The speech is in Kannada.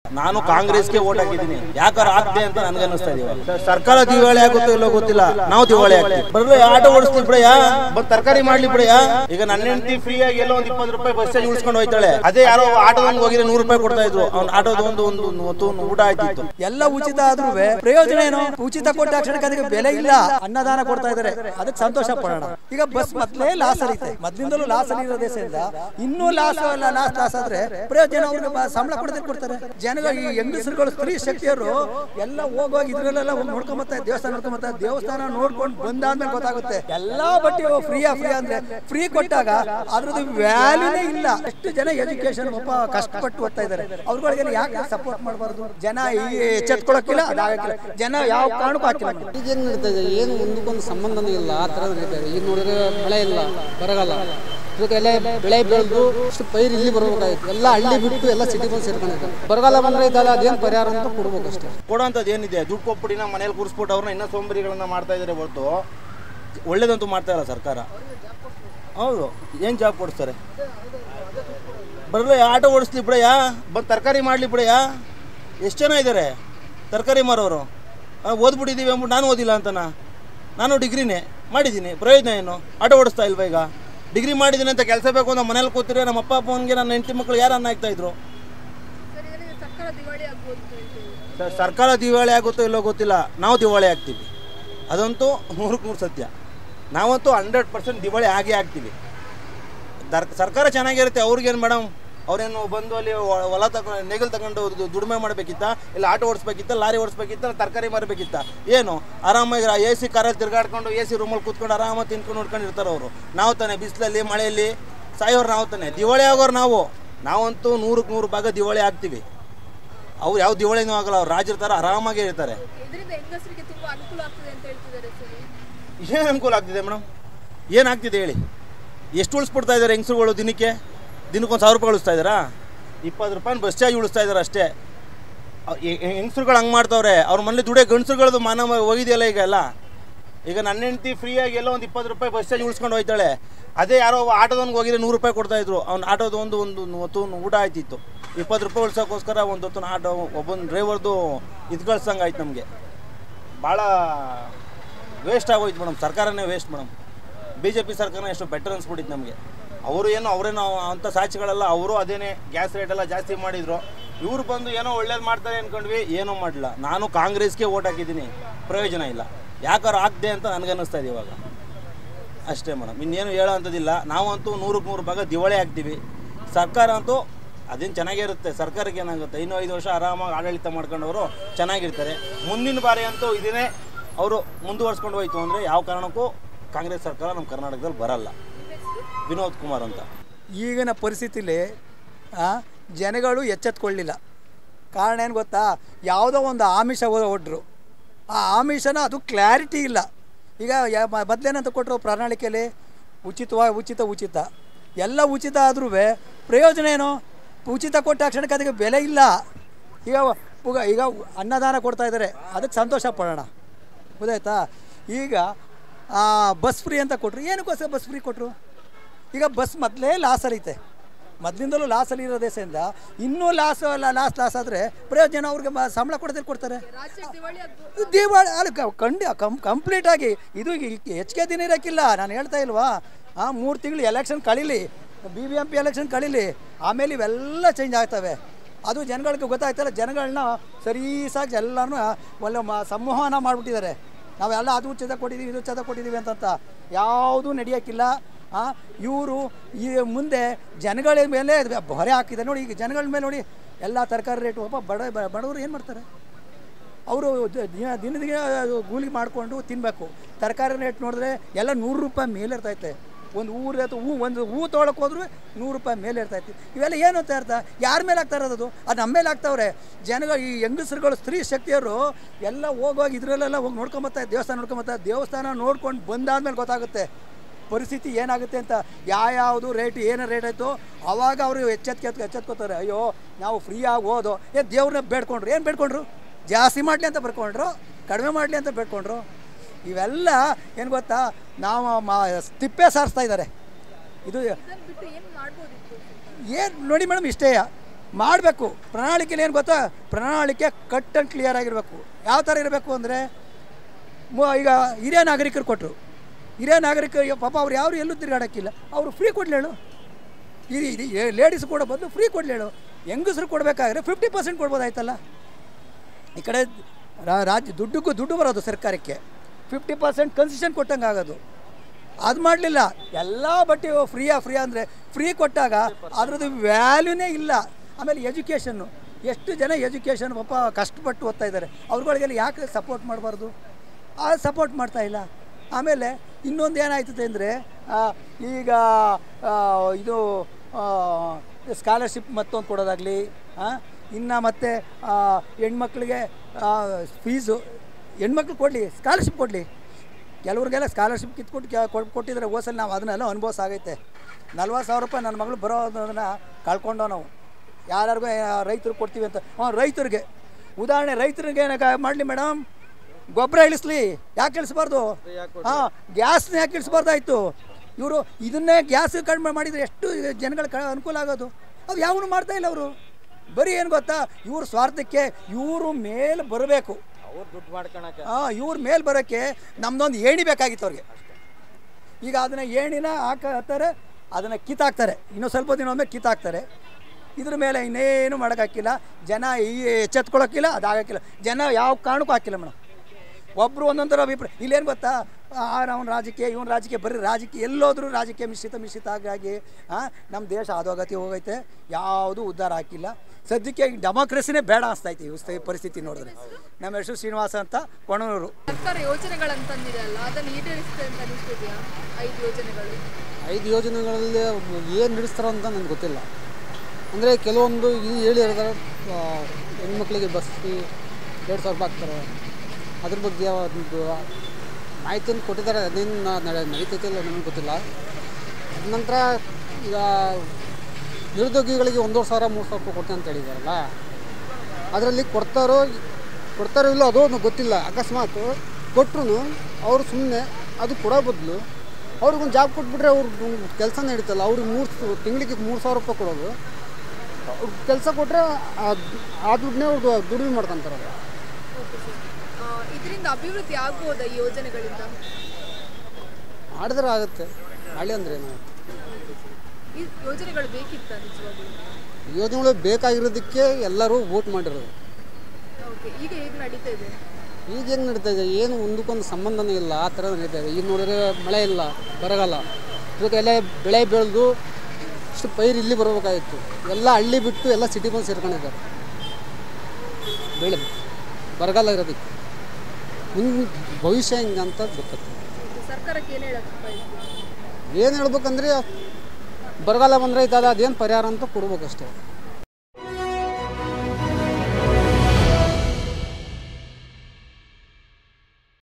ನಾನು ಕಾಂಗ್ರೆಸ್ಗೆ ಓಟ್ ಹಾಕಿದ್ದೀನಿ ಯಾಕಾರ ಆಗ್ದೆ ಅಂತ ನನ್ಗೆ ಅನಿಸ್ತಾ ಇದೀವ ಸರ್ಕಾರ ದಿವಾಳಿ ಆಗುತ್ತೋ ಇಲ್ಲೋ ಗೊತ್ತಿಲ್ಲ ನಾವು ದಿವಾಳಿ ಆಗ್ತೀವಿ ಬರ್ಲಿ ಆಟೋ ಓಡಿಸ್ಲಿ ಬಿಡಯ್ಯ ಬಂದ್ ತರಕಾರಿ ಮಾಡ್ಲಿ ಬಿಡಯ್ಯ ಈಗ ನನ್ನ ಹೆಂಡತಿ ಫ್ರೀ ಆಗಿ ಎಲ್ಲೋ ಒಂದ್ ಇಪ್ಪತ್ತು ರೂಪಾಯಿ ಬಸ್ ಚಾರ್ಜ್ ಉಳಿಸ್ಕೊಂಡು ಹೋಯ್ತಾಳೆ ಅದೇ ಯಾರೋ ಆಟೋದೊಂದು ಹೋಗಿದ್ರೆ ನೂರು ರೂಪಾಯಿ ಕೊಡ್ತಾ ಇದ್ರು ಅವ್ನ ಆಟೋದ ಒಂದು ಒಂದು ಒಂದು ಒಂದು ಊಟ ಆಯ್ತಿತ್ತು ಎಲ್ಲ ಉಚಿತ ಆದ್ರೂ ಪ್ರಯೋಜನ ಏನು ಉಚಿತ ಕೊಟ್ಟ ತಕ್ಷಣಕ್ಕೆ ಅದಕ್ಕೆ ಬೆಲೆ ಇಲ್ಲ ಅನ್ನದಾನ ಕೊಡ್ತಾ ಇದಾರೆ ಅದಕ್ಕೆ ಸಂತೋಷ ಪಡೋಣ ಈಗ ಬಸ್ ಮೊದ್ಲೇ ಲಾಸ್ ಅಲ್ಲಿದೆ ಮೊದ್ಲಿಂದಲೂ ಲಾಸ್ ಅಲ್ಲಿ ಇರೋ ದೇಶದಿಂದ ಇನ್ನೂ ಲಾಸ್ ಲಾಸ್ ಲಾಸ್ ಆದ್ರೆ ಪ್ರಯೋಜನ ಅವ್ರಿಗೆ ಬ- ಸಂಬಳ ಕೊಡದೆ ಕೊಡ್ತಾರೆ ಜನಗಳು ಈ ಹೆಂಗಸರುಗಳು ಸ್ತ್ರೀ ಶಕ್ತಿಯರು ಎಲ್ಲ ಹೋಗೋಗಿ ಇದ್ರಲ್ಲೆಲ್ಲ ಹೋಗಿ ನೋಡ್ಕೊಂಬತ್ತಾರೆ ದೇವಸ್ಥಾನ ನೋಡ್ಕೊಂಬತ್ತಾರೆ ದೇವಸ್ಥಾನ ನೋಡ್ಕೊಂಡು ಬಂದಾದ್ಮೇಲೆ ಗೊತ್ತಾಗುತ್ತೆ ಎಲ್ಲಾ ಬಟ್ಟೆ ಫ್ರೀಯಾ ಫ್ರೀ ಅಂದ್ರೆ ಫ್ರೀ ಕೊಟ್ಟಾಗ ಅದ್ರದ್ದು ವ್ಯಾಲ್ಯೂನೇ ಇಲ್ಲ ಎಷ್ಟು ಜನ ಎಜುಕೇಶನ್ ಒಬ್ಬ ಕಷ್ಟಪಟ್ಟು ಓದ್ತಾ ಇದ್ದಾರೆ ಅವ್ರುಗಳಿಗೆ ಯಾಕೆ ಸಪೋರ್ಟ್ ಮಾಡಬಾರ್ದು ಜನ ಈ ಎಚ್ಚೆತ್ಕೊಳಕ್ಕಿಲ್ಲ ಅದಾಗಕ್ಕಿಲ್ಲ ಜನ ಯಾವ ಕಾರಣಕ್ಕೂ ಹಾಕಿಲ್ಲ ಮೇಡಮ್. ಈಗ ಏನು ನಡೀತಾ ಇದೆ ಏನು ಒಂದಕ್ಕೊಂದು ಸಂಬಂಧನೂ ಇಲ್ಲ ಆ ಥರ ನಡೀತಾ ಇದೆ ಈಗ ನೋಡಿದ್ರೆ ಮಳೆ ಇಲ್ಲ ಬರಗಾಲ ಇದಕ್ಕೆಲ್ಲ ಬೆಳೆ ಬೆಳೆದು ಇಷ್ಟು ಪೈರು ಇಲ್ಲಿ ಬರ್ಬೇಕಾಗಿತ್ತು ಎಲ್ಲ ಹಳ್ಳಿ ಬಿಟ್ಟು ಎಲ್ಲ ಸಿಟಿ ಬಂದು ಸೇರ್ಕೊಂಡಿದ್ದಾರೆ ಬರಗಾಲ ಬಂದ್ರೆ ಇದಲ್ಲ ಅದೇನು ಪರಿಹಾರ ಅಂತ ಕೊಡ್ಬೇಕು ಅಷ್ಟೇ ಕೊಡೋಂಥದ್ದು ಏನಿದೆ ದುಡ್ಡು ಕೊಟ್ಬಿಟ್ಟು ನಮ್ಮ ಮನೇಲಿ ಕೂರಿಸ್ಬಿಟ್ಟು ಅವ್ರನ್ನ ಇನ್ನೂ ಸೋಂಬರಿಗಳನ್ನ ಮಾಡ್ತಾ ಇದ್ದಾರೆ ಹೊರತು ಒಳ್ಳೇದಂತೂ ಮಾಡ್ತಾ ಇಲ್ಲ ಸರ್ಕಾರ ಹೌದು ಏನು ಜಾಬ್ ಕೊಡಿಸ್ತಾರೆ ಬರಲ್ಲ ಆಟೋ ಓಡಿಸ್ಲಿ ಬಿಡಯ್ಯ ಬಂದು ತರಕಾರಿ ಮಾಡಲಿ ಬಿಡಯ್ಯ ಎಷ್ಟು ಜನ ಇದ್ದಾರೆ ತರಕಾರಿ ಮಾರೋರು ಆ, ಓದ್ಬಿಟ್ಟಿದ್ದೀವಿ ಅಂದ್ಬಿಟ್ಟು ನಾನು ಓದಿಲ್ಲ ಅಂತನಾ ನಾನು ಡಿಗ್ರಿನೇ ಮಾಡಿದ್ದೀನಿ ಪ್ರಯೋಜನ ಏನು ಆಟೋ ಓಡಿಸ್ತಾ ಇಲ್ವಾ ಈಗ ಡಿಗ್ರಿ ಮಾಡಿದ್ದೀನಿ ಅಂತ ಕೆಲಸ ಬೇಕು ಅಂತ ಮನೇಲಿ ಕೂತಿದ್ರೆ ನಮ್ಮ ಅಪ್ಪ ಅಪ್ಪನಿಗೆ ನನ್ನ ಹೆಂಡತಿ ಮಕ್ಕಳು ಯಾರು ಅನ್ನ ಆಗ್ತಾ ಇದ್ರು ಸರ್ ಇದರಲ್ಲಿ ಸರ್ಕಾರ ದಿವಾಳಿ ಆಗ್ಬೋದು ಅಂತ ಹೇಳ್ತೀವಿ ಸ- ಸರ್ಕಾರ ದಿವಾಳಿ ಆಗುತ್ತೋ ಇಲ್ಲೋ ಗೊತ್ತಿಲ್ಲ ನಾವು ದಿವಾಳಿ ಆಗ್ತೀವಿ ಅದಂತೂ ನೂರಕ್ಕೆ ನೂರು ಸತ್ಯ ನಾವಂತೂ ಹಂಡ್ರೆಡ್ ಪರ್ಸೆಂಟ್ ದಿವಾಳಿ ಆಗೇ ಆಗ್ತೀವಿ ದರ್ ಸರ್ಕಾರ ಚೆನ್ನಾಗಿರುತ್ತೆ ಅವ್ರಿಗೇನು ಮೇಡಮ್ ಅವ್ರೇನು ಬಂದು ಅಲ್ಲಿ ಹೊ- ಹೊಲ ತಗೊಂಡು ನೆಗಲ್ ತಗೊಂಡು ದು- ದುಡಿಮೆ ಮಾಡಬೇಕಿತ್ತ ಇಲ್ಲ ಆಟೋ ಓಡಿಸ್ಬೇಕಿತ್ತ ಲಾರಿ ಓಡಿಸ್ಬೇಕಿತ್ತ ಇಲ್ಲ ತರಕಾರಿ ಮಾರಬೇಕಿತ್ತ ಏನು ಆರಾಮಾಗಿ ಎ ಸಿ ಕಾರಲ್ಲಿ ತಿರ್ಗಾಡ್ಕೊಂಡು ಎ ಸಿ ರೂಮಲ್ಲಿ ಕೂತ್ಕೊಂಡು ಆರಾಮಾಗಿ ತಿನ್ಕೊಂಡು ನೋಡ್ಕೊಂಡು ಇರ್ತಾರೆ ಅವರು ನಾವು ತಾನೇ ಬಿಸಿಲಲ್ಲಿ ಮಳೆಯಲ್ಲಿ ಸಾಯೋರು ನಾವು ತಾನೇ ದಿವಾಳಿ ಆಗೋರು ನಾವು ನಾವಂತೂ ನೂರಕ್ಕೆ ನೂರು ಭಾಗ ದಿವಾಳಿ ಆಗ್ತೀವಿ ಅವ್ರು ಯಾವ ದಿವಾಳಿನೂ ಆಗಲ್ಲ ಅವ್ರು ರಾಜಿರ್ತಾರೆ ಆರಾಮಾಗಿ ಇರ್ತಾರೆ ಇದರಿಂದ ಹೆಂಗಸರಿಗೆ ತುಂಬಾ ಅನುಕೂಲ ಆಗ್ತದೆ ಅಂತ ಹೇಳ್ತಿದ್ದಾರೆ ಸರ್ ಏನು ಅನುಕೂಲ ಆಗ್ತಿದೆ ಮೇಡಮ್ ಏನಾಗ್ತಿದೆ ಹೇಳಿ ಎಷ್ಟು ಉಳಿಸ್ಬಿಡ್ತಾ ಇದ್ದಾರೆ ಹೆಂಗಸ್ರುಗಳು ದಿನಕ್ಕೆ ದಿನಕ್ಕೊಂದು ಸಾವಿರ ರೂಪಾಯಿ ಉಳಿಸ್ತಾ ಇದ್ದಾರಾ ಇಪ್ಪತ್ತು ರೂಪಾಯಿ ಬಸ್ ಚಾರ್ಜ್ ಉಳಿಸ್ತಾ ಇದ್ದಾರೆ ಅಷ್ಟೇ ಹೆಂಗಸ್ರುಗಳು ಹಂಗೆ ಮಾಡ್ತಾವ್ರೆ ಅವ್ರ ಮನೇಲಿ ದುಡಿಯೋ ಗಂಡಸ್ರುಗಳದ್ದು ಮಾನ ಹೋಗಿದೆಯಲ್ಲ ಈಗ ಎಲ್ಲ ಈಗ ನನ್ನ ಹೆಂಡತಿ ಫ್ರೀಯಾಗಿ ಎಲ್ಲೋ ಒಂದು ಇಪ್ಪತ್ತು ರೂಪಾಯಿ ಬಸ್ ಚಾರ್ಜ್ ಉಳಿಸ್ಕೊಂಡು ಹೋಯ್ತಾಳೆ ಅದೇ ಯಾರೋ ಆಟೋದೊಂದು ಹೋಗಿದ್ರೆ ನೂರು ರೂಪಾಯಿ ಕೊಡ್ತಾ ಇದ್ರು ಅವ್ನು ಆಟೋದ ಒಂದು ಒಂದು ಹೊತ್ತು ಊಟ ಆಯ್ತಿತ್ತು ಇಪ್ಪತ್ತು ರೂಪಾಯಿ ಉಳ್ಸೋಕ್ಕೋಸ್ಕರ ಒಂದು ಹೊತ್ತು ಆಟೋ ಒಬ್ಬನ ಡ್ರೈವರ್ದು ಇದು ಕಳ್ಸಂಗೆ ಆಯ್ತು ನಮಗೆ ಭಾಳ ವೇಸ್ಟ್ ಆಗೋಯ್ತು ಮೇಡಮ್ ಸರ್ಕಾರನೇ waste madam B J P ಸರ್ಕಾರನೇ ಎಷ್ಟು ಬೆಟರ್ ಅನ್ಸ್ಬಿಟ್ಟಿತ್ತು ನಮಗೆ ಅವರು ಏನೋ ಅವರೇನೋ ಅಂಥ ಸಾಕ್ಷಿಗಳೆಲ್ಲ ಅವರು ಅದೇನೇ ಗ್ಯಾಸ್ ರೇಟ್ ಎಲ್ಲ ಜಾಸ್ತಿ ಮಾಡಿದ್ರು ಇವ್ರು ಬಂದು ಏನೋ ಒಳ್ಳೇದು ಮಾಡ್ತಾರೆ ಅಂದ್ಕೊಂಡ್ವಿ ಏನೂ ಮಾಡಲಿಲ್ಲ ನಾನು ಕಾಂಗ್ರೆಸ್ಗೆ ಓಟ್ ಹಾಕಿದ್ದೀನಿ ಪ್ರಯೋಜನ ಇಲ್ಲ ಯಾಕಾರ ಆಗ್ದೆ ಅಂತ ನನಗನ್ನಿಸ್ತಾ ಇದೆ ಇವಾಗ ಅಷ್ಟೇ ಮೇಡಮ್ ಇನ್ನೇನು ಹೇಳೋ ಅಂಥದ್ದಿಲ್ಲ ನಾವಂತೂ ನೂರಕ್ಕೆ ನೂರು ಭಾಗ ದಿವಾಳಿ ಆಗ್ತೀವಿ ಸರ್ಕಾರ ಅಂತೂ ಅದೇನು ಚೆನ್ನಾಗಿರುತ್ತೆ ಸರ್ಕಾರಕ್ಕೆ ಏನಾಗುತ್ತೆ ಇನ್ನೂ ಐದು ವರ್ಷ ಆರಾಮಾಗಿ ಆಡಳಿತ ಮಾಡ್ಕೊಂಡವರು ಚೆನ್ನಾಗಿರ್ತಾರೆ ಮುಂದಿನ ಬಾರಿ ಅಂತೂ ಇದನ್ನೇ ಅವರು ಮುಂದುವರ್ಸ್ಕೊಂಡು ಹೋಯ್ತು ಅಂದರೆ ಯಾವ ಕಾರಣಕ್ಕೂ ಕಾಂಗ್ರೆಸ್ ಸರ್ಕಾರ ನಮ್ಮ ಕರ್ನಾಟಕದಲ್ಲಿ ಬರಲ್ಲ ವಿನೋದ್ ಕುಮಾರ್ ಅಂತ ಈಗಿನ ಪರಿಸ್ಥಿತಿಲಿ ಆ, ಜನಗಳು ಎಚ್ಚೆತ್ಕೊಳ್ಳಿಲ್ಲ ಕಾರಣ ಏನು ಗೊತ್ತಾ ಯಾವುದೋ ಒಂದು ಆಮಿಷ ಹೊಡ್ರು ಆ ಆಮಿಷನ ಅದು ಕ್ಲಾರಿಟಿ ಇಲ್ಲ ಈಗ ಯಾ- ಮ- ಮೊದ್ಲೇನಂತ ಕೊಟ್ಟರು ಪ್ರಣಾಳಿಕೆಯಲ್ಲಿ ಉಚಿತವಾಗಿ ಉಚಿತ ಉಚಿತ ಎಲ್ಲ ಉಚಿತ ಆದ್ರೂ ಪ್ರಯೋಜನ ಏನು ಉಚಿತ ಕೊಟ್ಟ ತಕ್ಷಣಕ್ಕೆ ಅದಕ್ಕೆ ಬೆಲೆ ಇಲ್ಲ ಈಗ ಉಗ- ಈಗ ಅನ್ನದಾನ ಕೊಡ್ತಾ ಇದ್ದಾರೆ ಅದಕ್ಕೆ ಸಂತೋಷ ಪಡೋಣ ಗೊತ್ತಾಯ್ತಾ ಈಗ ಆ, ಬಸ್ ಫ್ರೀ ಅಂತ ಕೊಟ್ಟರು ಏನಕ್ಕೋಸ್ಕರ ಬಸ್ ಫ್ರೀ ಕೊಟ್ಟರು ಈಗ ಬಸ್ ಮೊದಲೇ ಲಾಸಲ್ಲಿದೆ ಮೊದಲಿಂದಲೂ ಲಾಸಲ್ಲಿ ಇರೋ ದೇಶದಿಂದ ಇನ್ನೂ ಲಾಸ್ ಲಾಸ್ ಲಾಸ್ ಆದರೆ ಪ್ರಯೋಜನ ಅವ್ರಿಗೆ ಮ- ಸಂಬಳ ಕೊಡೋದೇ ಕೊಡ್ತಾರೆ ರಾಜ್ಯಕ್ಕೆ ದಿವಾಳಿ ಆಗ್ಬೋದು ದಿವಾಳಿ ಅಲ್ಲಿ ಕ- ಖಂಡಿ ಕಂ ಕಂಪ್ಲೀಟ್ ಆಗಿ ಇದು ಹೆಚ್ಚಿಗೆ ದಿನ ಇರೋಕ್ಕಿಲ್ಲ ನಾನು ಹೇಳ್ತಾ ಇಲ್ವಾ ಆ ಮೂರು ತಿಂಗಳು ಎಲೆಕ್ಷನ್ ಕಳೀಲಿ B B M P election ಕಳೀಲಿ ಆಮೇಲೆ ಇವೆಲ್ಲ ಚೇಂಜ್ ಆಗ್ತವೆ ಅದು ಜನಗಳಿಗೆ ಗೊತ್ತಾಗ್ತಲ್ಲ ಜನಗಳನ್ನ ಸರೀಸಾಗಿ ಎಲ್ಲರೂ ಒಳ್ಳೆ ಮ ಸಂವಹನ ಮಾಡಿಬಿಟ್ಟಿದ್ದಾರೆ ನಾವೆಲ್ಲ ಅದು ಉಚಿತ ಕೊಟ್ಟಿದ್ದೀವಿ ಇದು ಉಚಿತ ಕೊಟ್ಟಿದ್ದೀವಿ ಅಂತಂತ ಯಾವುದೂ ನಡೆಯೋಕ್ಕಿಲ್ಲ ಇವರು ಈ ಮುಂದೆ ಜನಗಳ ಮೇಲೆ ಹೊರೆ ಹಾಕಿದೆ ನೋಡಿ ಈಗ ಜನಗಳ ಮೇಲೆ ನೋಡಿ ಎಲ್ಲ ತರಕಾರಿ ರೇಟು ಒಬ್ಬ ಬಡ ಬ- ಬಡವರು ಏನು ಮಾಡ್ತಾರೆ ಅವರು ದಿನದಿನ ಕೂಲಿ ಮಾಡಿಕೊಂಡು ತಿನ್ನಬೇಕು ತರಕಾರಿ ರೇಟ್ ನೋಡಿದ್ರೆ ಎಲ್ಲ ನೂರು ರೂಪಾಯಿ ಮೇಲೆ ಇರ್ತೈತೆ ಒಂದು ಊರು ಅಥವಾ ಹೂ ಒಂದು ಹೂ ತೊಗೊಳಕ್ಕೆ ಹೋದ್ರೂ ನೂರು ರೂಪಾಯಿ ಮೇಲೆ ಇರ್ತೈತಿ ಇವೆಲ್ಲ ಏನು ಅಂತ ಅರ್ಥ ಯಾರ ಮೇಲೆ ಆಗ್ತಾ ಇರೋದು ಅದು ನಮ್ಮ ಮೇಲೆ ಆಗ್ತಾವ್ರೆ ಜನಗಳು ಈ ಹೆಂಗಸರುಗಳು ಸ್ತ್ರೀ ಶಕ್ತಿಯವರು ಎಲ್ಲ ಹೋಗೋಗಿ ಇದರಲ್ಲೆಲ್ಲ ಹೋಗಿ ನೋಡ್ಕೊಂಬತ್ತಾರೆ ದೇವಸ್ಥಾನ ನೋಡ್ಕೊಂಬತ್ತಾರೆ ದೇವಸ್ಥಾನ ನೋಡ್ಕೊಂಡು ಬಂದಾದ್ಮೇಲೆ ಗೊತ್ತಾಗುತ್ತೆ ಪರಿಸ್ಥಿತಿ ಏನಾಗುತ್ತೆ ಅಂತ ಯಾವ್ಯಾವುದು ರೇಟ್ ಏನು ರೇಟ್ ಆಯಿತು ಅವಾಗ ಅವರು ಎಚ್ಚೆತ್ಕೆ ಎಚ್ಚೆತ್ಕೋತಾರೆ ಅಯ್ಯೋ ನಾವು ಫ್ರೀಯಾಗಿ ಹೋದೋ ಏನು ದೇವ್ರನ್ನ ಬೇಡ್ಕೊಂಡ್ರು ಏನು ಬೇಡ್ಕೊಂಡ್ರು ಜಾಸ್ತಿ ಮಾಡಲಿ ಅಂತ ಬೇಡ್ಕೊಂಡ್ರು ಕಡಿಮೆ ಮಾಡಲಿ ಅಂತ ಬೇಡ್ಕೊಂಡ್ರು ಇವೆಲ್ಲ ಏನು ಗೊತ್ತಾ ನಾವು ಮ ತಿಪ್ಪೆ ಸಾರಿಸ್ತಾ ಇದ್ದಾರೆ ಇದು ಇದನ್ನ ಬಿಟ್ಟು ಏನು ಮಾಡ್ಬೋದಿತ್ತು ಏನು ನೋಡಿ ಮೇಡಮ್ ಇಷ್ಟೇ ಮಾಡಬೇಕು ಪ್ರಣಾಳಿಕೆಲಿ ಏನು ಗೊತ್ತಾ ಪ್ರಣಾಳಿಕೆ ಕಟ್ ಆ್ಯಂಡ್ ಕ್ಲಿಯರ್ ಆಗಿರಬೇಕು ಯಾವ ಥರ ಇರಬೇಕು ಅಂದರೆ ಈಗ ಹಿರಿಯ ನಾಗರಿಕರು ಕೊಟ್ಟರು ಹಿರಿಯ ನಾಗರಿಕರಿಗೆ ಪಾಪ ಅವ್ರು ಯಾರು ಎಲ್ಲೂ ತಿರುಗಾಡೋಕ್ಕಿಲ್ಲ ಅವರು ಫ್ರೀ ಕೊಡ್ಲಿ ಹೇಳು ಇದು ಲೇಡೀಸ್ ಕೊಡೋ ಬದಲು ಫ್ರೀ ಕೊಡ್ಲಿ ಹೇಳು ಹೆಂಗಸರು ಕೊಡಬೇಕಾದ್ರೆ ಫಿಫ್ಟಿ ಪರ್ಸೆಂಟ್ ಕೊಡ್ಬೋದಾಯ್ತಲ್ಲ ಈ ಕಡೆ ರಾ- ರಾಜ್ಯ ದುಡ್ಡಿಗೂ ದುಡ್ಡು ಬರೋದು ಸರ್ಕಾರಕ್ಕೆ ಫಿಫ್ಟಿ ಪರ್ಸೆಂಟ್ ಕನ್ಸೆಷನ್ ಕೊಟ್ಟಂಗೆ ಆಗೋದು ಅದು ಮಾಡಲಿಲ್ಲ ಎಲ್ಲ ಬಟ್ಟೆ ಫ್ರೀಯಾ ಫ್ರೀ ಅಂದರೆ ಫ್ರೀ ಕೊಟ್ಟಾಗ ಅದ್ರದ್ದು ವ್ಯಾಲ್ಯೂನೇ ಇಲ್ಲ ಆಮೇಲೆ ಎಜುಕೇಷನ್ನು ಎಷ್ಟು ಜನ ಎಜುಕೇಷನ್ ಪಾಪ ಕಷ್ಟಪಟ್ಟು ಓದ್ತಾ ಇದ್ದಾರೆ ಅವ್ರುಗಳಿಗೆಲ್ಲ ಯಾಕೆ ಸಪೋರ್ಟ್ ಮಾಡಬಾರ್ದು ಆ ಸಪೋರ್ಟ್ ಮಾಡ್ತಾ ಇಲ್ಲ ಆಮೇಲೆ ಇನ್ನೊಂದು ಏನಾಯ್ತದೆ ಅಂದರೆ ಈಗ ಆ, ಇದು ಸ್ಕಾಲರ್ಶಿಪ್ ಮತ್ತೊಂದು ಕೊಡೋದಾಗಲಿ ಇನ್ನು ಮತ್ತೆ ಆ, ಹೆಣ್ಮಕ್ಳಿಗೆ ಫೀಸು ಹೆಣ್ಮಕ್ಳು ಕೊಡಲಿ ಸ್ಕಾಲರ್ಶಿಪ್ ಕೊಡಲಿ ಕೆಲವ್ರಿಗೆಲ್ಲ ಸ್ಕಾಲರ್ಶಿಪ್ ಕಿತ್ಕೊಟ್ಟು ಕ್ಯಾ- ಕೊಟ್- ಕೊಟ್ಟಿದ್ರೆ ಓಸಲ್ ನಾವು ಅದನ್ನೆಲ್ಲ ಅನುಭವಿಸ ಆಗೈತೆ ನಲ್ವತ್ತು ಸಾವಿರ ರೂಪಾಯಿ ನನ್ನ ಮಗಳು ಬರೋದನ್ನ ಕಳ್ಕೊಂಡೋ ನಾವು ಯಾರ್ಯಾರಿಗೂ ರೈತರು ಕೊಡ್ತೀವಿ ಅಂತ ಹ್ಞೂ ರೈತರಿಗೆ ಉದಾಹರಣೆ ರೈತರಿಗೆ ಮಾಡಲಿ ಮೇಡಮ್ ಗೊಬ್ಬರ ಇಳಿಸ್ಲಿ ಯಾಕೆ ಇಳಿಸ್ಬಾರ್ದು ಹಾಂ ಗ್ಯಾಸ್ನ ಯಾಕೆ ಇಳಿಸ್ಬಾರ್ದಾಯ್ತು ಇವರು ಇದನ್ನೇ ಗ್ಯಾಸ್ ಕಡಿಮೆ ಮಾಡಿದರೆ ಎಷ್ಟು ಜನಗಳ ಕ ಅನುಕೂಲ ಆಗೋದು ಅದು ಯಾವನು ಮಾಡ್ತಾ ಇಲ್ಲ ಅವರು ಬರೀ ಏನು ಗೊತ್ತಾ ಇವ್ರ ಸ್ವಾರ್ಥಕ್ಕೆ ಇವರು ಮೇಲೆ ಬರಬೇಕು ಅವ್ರು ದುಡ್ಡು ಮಾಡ್ಕೊಳಕ್ಕೆ ಹಾಂ ಇವ್ರ ಮೇಲೆ ಬರೋಕ್ಕೆ ನಮ್ದೊಂದು ಏಣಿ ಬೇಕಾಗಿತ್ತು ಅವ್ರಿಗೆ ಈಗ ಅದನ್ನು ಏಣಿನ ಹಾಕತ್ತಾರೆ ಅದನ್ನು ಕಿತ್ತಾಕ್ತಾರೆ ಇನ್ನೂ ಸ್ವಲ್ಪ ದಿನ ಒಮ್ಮೆ ಕಿತ್ತಾಕ್ತಾರೆ ಇದ್ರ ಮೇಲೆ ಇನ್ನೇನು ಮಾಡೋಕ್ಕಾಗಿಲ್ಲ ಜನ ಈ ಎಚ್ಚೆತ್ಕೊಳ್ಳೋಕ್ಕಿಲ್ಲ ಅದಾಗಕ್ಕಿಲ್ಲ ಜನ ಯಾವ ಕಾರಣಕ್ಕೂ ಹಾಕಿಲ್ಲ ಮೇಡಮ್ ಒಬ್ಬರು ಒಂದೊಂದರ ಅಭಿಪ್ರಾಯ ಇಲ್ಲೇನು ಗೊತ್ತಾ ಅವನ ರಾಜಕೀಯ ಇವನ ರಾಜಕೀಯ ಬರೀ ರಾಜಕೀಯ ಎಲ್ಲೋದ್ರೂ ರಾಜಕೀಯ ಮಿಶ್ರಿತ ಮಿಶ್ರಿತ ಆಗಿ ನಮ್ಮ ದೇಶ ಅಧೋಗತಿ ಹೋಗೈತೆ ಯಾವುದೂ ಉದ್ಧಾರ ಹಾಕಿಲ್ಲ ಸದ್ಯಕ್ಕೆ ಡೆಮಾಕ್ರಸಿನೇ ಬೇಡ ಅನಿಸ್ತೈತೆ ಈ ಉಸ್ತ- ಈ ಪರಿಸ್ಥಿತಿ ನೋಡಿದ್ರೆ ನಮ್ಮ ಹೆಸರು ಶ್ರೀನಿವಾಸ ಅಂತ ಕೊಣನೂರು ಸರ್ಕಾರ ಯೋಜನೆಗಳನ್ನು ತಂದಿದೆ ಅಲ್ಲ ಅದನ್ನು ಈಡೇರಿಸ್ತದೆ ಅಂತ ಅನಿಸ್ತಿದೆಯಾ ಐದು ಯೋಜನೆಗಳು ಐದು ಯೋಜನೆಗಳಲ್ಲಿ ಏನು ನಡೆಸ್ತಾರೋ ಅಂತ ನನಗೆ ಗೊತ್ತಿಲ್ಲ ಅಂದರೆ ಕೆಲವೊಂದು ಈ ಹೇಳಿ ಹೇಳಿದಾರೆ ಆ, ಹೆಣ್ಮಕ್ಳಿಗೆ ಬಸ್ ಫ್ರೀ ಎರಡು ಸಾವಿರ ರೂಪಾಯಿ ಹಾಕ್ತಾರೆ ಅದ್ರ ಬಗ್ಗೆ ಒಂದು ಮಾಹಿತಿಯನ್ನು ಕೊಟ್ಟಿದ್ದಾರೆ ಅದೇನು ನಡೆ ನಡೀತೈತೆ ಇಲ್ಲ ನನಗೆ ಗೊತ್ತಿಲ್ಲ ಅದ ನಂತರ ಈಗ ನಿರುದ್ಯೋಗಿಗಳಿಗೆ ಒಂದೂವರೆ ಸಾವಿರ ಮೂರು ಸಾವಿರ ರೂಪಾಯಿ ಕೊಡ್ತೀನಿ ಅಂತ ಹೇಳಿದಾರಲ್ಲ ಅದರಲ್ಲಿ ಕೊಡ್ತಾರೋ ಕೊಡ್ತಾರೋ ಇಲ್ಲೋ ಅದು ನನಗೆ ಗೊತ್ತಿಲ್ಲ ಅಕಸ್ಮಾತ್ ಕೊಟ್ಟರು ಅವರು ಸುಮ್ಮನೆ ಅದು ಕೊಡೋ ಬದಲು ಅವ್ರಿಗೊಂದು ಜಾಬ್ ಕೊಟ್ಬಿಟ್ರೆ ಅವ್ರ ಕೆಲಸ ನಡೀತಲ್ಲ ಅವ್ರಿಗೆ ಮೂರು ತಿಂಗಳಿಗೆ ಮೂರು ಸಾವಿರ ರೂಪಾಯಿ ಕೊಡೋದು ಕೆಲಸ ಕೊಟ್ಟರೆ ಆ ದುಡ್ಡನ್ನೇ ಅವ್ರು ದುಡಿಮೆ ಮಾಡ್ಕೊಂತಾರಲ್ಲ ಇದರಿಂದ ಅಭಿವೃದ್ಧಿ ಆಗ್ಬೋದಾ ಈ ಯೋಜನೆಗಳಿಂದ ಮಾಡಿದ್ರೆ ಆಗುತ್ತೆ ಹಳ್ಳಿ ಅಂದ್ರೆ ಏನು ಈ ಯೋಜನೆಗಳು ಬೇಕಿತ್ತ ನಿಜವಾಗ್ಲೂ ಯೋಜನೆಗಳು ಬೇಕಾಗಿರೋದಕ್ಕೆ ಎಲ್ಲರೂ ವೋಟ್ ಮಾಡಿರೋದು ಓಕೆ ಈಗ ಹೇಗೆ ನಡೀತಾ ಇದೆ ಈಗ ಹೆಂಗೆ ನಡೀತಾ ಇದೆ ಏನು ಒಂದಕ್ಕೊಂದು ಸಂಬಂಧನೇ ಇಲ್ಲ ಆ ಥರ ನಡೀತಾ ಇದೆ ಈಗ ನೋಡಿದ್ರೆ ಮಳೆ ಇಲ್ಲ ಬರಗಾಲ ಇದಕ್ಕೆಲ್ಲ ಬೆಳೆ ಬೆಳೆದು ಇಷ್ಟು ಪೈರು ಇಲ್ಲಿ ಬರಬೇಕಾಗಿತ್ತು ಎಲ್ಲ ಹಳ್ಳಿ ಬಿಟ್ಟು ಎಲ್ಲ ಸಿಟಿ ಬಂದು ಸೇರ್ಕೊಂಡಿದ್ದಾರೆ ಬೆಳೆ ಬರಗಾಲ ಇರೋದಕ್ಕೆ ಮುಂದೆ ಭವಿಷ್ಯ ಹೆಂಗೆ ಅಂತ ಗೊತ್ತಾಗ್ತದೆ ಇದು ಸರ್ಕಾರಕ್ಕೆ ಏನು ಹೇಳಕ್ಕೆ ಬಯಸ್ತೀವಿ ಏನು ಹೇಳ್ಬೇಕಂದ್ರೆ ಬರಗಾಲ ಬಂದರೆ ಇದಲ್ಲ ಅದೇನು ಪರಿಹಾರ ಅಂತ ಕೊಡ್ಬೇಕಷ್ಟೇ